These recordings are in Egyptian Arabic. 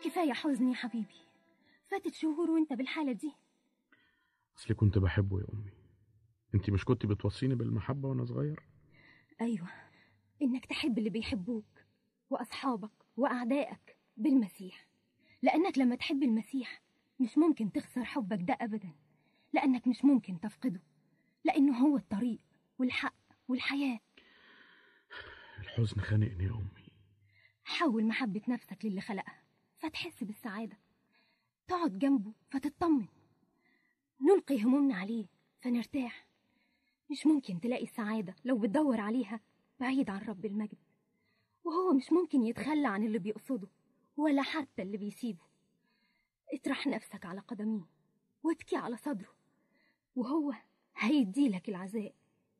كفاية حزن يا حبيبي فاتت شهور وانت بالحالة دي اصلي كنت بحبه يا امي انت مش كنت بتوصيني بالمحبه وانا صغير أيوة إنك تحب اللي بيحبوك وأصحابك وأعدائك بالمسيح لأنك لما تحب المسيح مش ممكن تخسر حبك ده أبدا لأنك مش ممكن تفقده لأنه هو الطريق والحق والحياة الحزن خانقني يا امي حول محبة نفسك للي خلقها فتحس بالسعادة تقعد جنبه فتطمن نلقي همومنا عليه فنرتاح مش ممكن تلاقي السعادة لو بتدور عليها بعيد عن رب المجد وهو مش ممكن يتخلى عن اللي بيقصده ولا حتى اللي بيسيبه اطرح نفسك على قدميه وابكي على صدره وهو هيديلك العزاء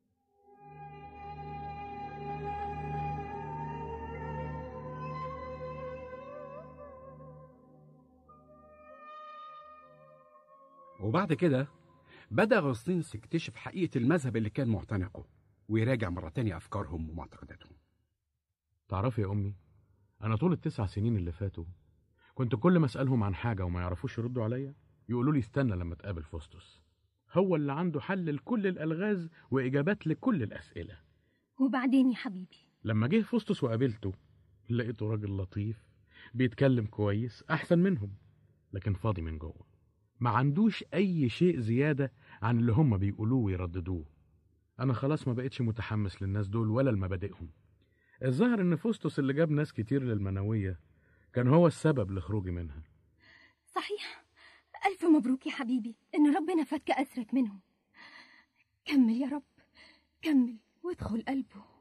وبعد كده بدأ أغسطينوس يكتشف حقيقة المذهب اللي كان معتنقه ويراجع مرة تانية أفكارهم ومعتقداتهم تعرفي يا امي انا طول التسع سنين اللي فاتوا كنت كل ما اسالهم عن حاجه وما يعرفوش يردوا عليا يقولوا لي استنى لما تقابل فوستوس هو اللي عنده حل لكل الالغاز واجابات لكل الاسئله وبعدين يا حبيبي لما جه فوستوس وقابلته لقيته راجل لطيف بيتكلم كويس احسن منهم لكن فاضي من جوه ما عندوش اي شيء زياده عن اللي هم بيقولوه ويرددوه انا خلاص ما بقتش متحمس للناس دول ولا لمبادئهم الظاهر ان فوستوس اللي جاب ناس كتير للمنويه كان هو السبب لخروجي منها صحيح ألف مبروك يا حبيبي إن ربنا فك أسرك منهم كمل يا رب كمل وادخل قلبه